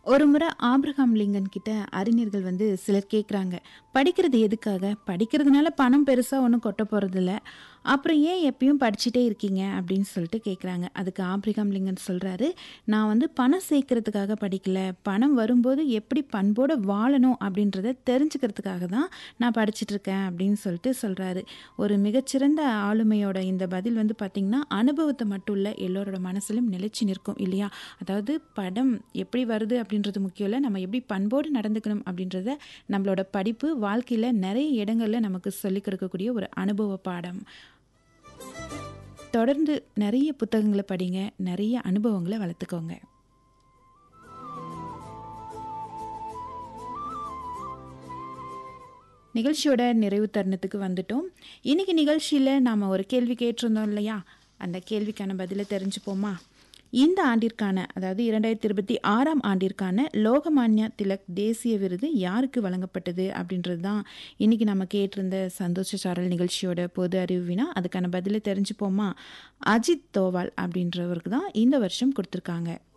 ஒரு முறை Abraham Lincoln கிட்ட அறிஞர்கள் வந்து சிலர் கேட்குறாங்க படிக்கிறது எதுக்காக படிக்கிறதுனால பணம் பெருசாக ஒன்றும் கொட்ட போகிறதில்ல அப்புறம் ஏன் எப்பயும் படிச்சுட்டே இருக்கீங்க அப்படின்னு சொல்லிட்டு கேட்குறாங்க அதுக்கு ஆப்ரஹாம் லிங்கன் சொல்கிறாரு நான் வந்து பணம் சேர்க்கறதுக்காக படிக்கல பணம் வரும்போது எப்படி பண்போடு வாழணும் அப்படின்றத தெரிஞ்சுக்கிறதுக்காக தான் நான் படிச்சுட்டு இருக்கேன் அப்படின்னு சொல்லிட்டு சொல்கிறாரு ஒரு மிகச்சிறந்த ஆளுமையோட இந்த பதில் வந்து பார்த்திங்கன்னா அனுபவத்தை மட்டும் இல்லை எல்லோரோட மனசிலும் நிலைச்சு நிற்கும் இல்லையா அதாவது படம் எப்படி வருது அப்படின்றது முக்கியம் இல்லை நம்ம எப்படி பண்போடு நடந்துக்கணும் அப்படின்றத நம்மளோட படிப்பு வாழ்க்கையில் நிறைய இடங்களில் நமக்கு சொல்லிக் கொடுக்கக்கூடிய ஒரு அனுபவ பாடம் தொடர்ந்து நிறைய புத்தகங்களை படிங்க நிறைய அனுபவங்களை வளர்த்துக்கோங்க நிகழ்ச்சியோட நிறைவு தருணத்துக்கு வந்துட்டோம் இன்னைக்கு நிகழ்ச்சியில் நாம் ஒரு கேள்வி கேட்டிருந்தோம் இல்லையா அந்த கேள்விக்கான பதிலை தெரிஞ்சுப்போமா இந்த ஆண்டிற்கான அதாவது இரண்டாயிரத்தி இருபத்தி ஆறாம் ஆண்டிற்கான லோகமான்யா திலக் தேசிய விருது யாருக்கு வழங்கப்பட்டது அப்படின்றது தான் இன்னைக்கு நம்ம கேட்டிருந்த சந்தோஷ சாரல் நிகழ்ச்சியோட பொது அறிவு வினா அதுக்கான பதிலை தெரிஞ்சுப்போமா அஜித் தோவால் அப்படின்றவருக்கு தான் இந்த வருஷம் கொடுத்துருக்காங்க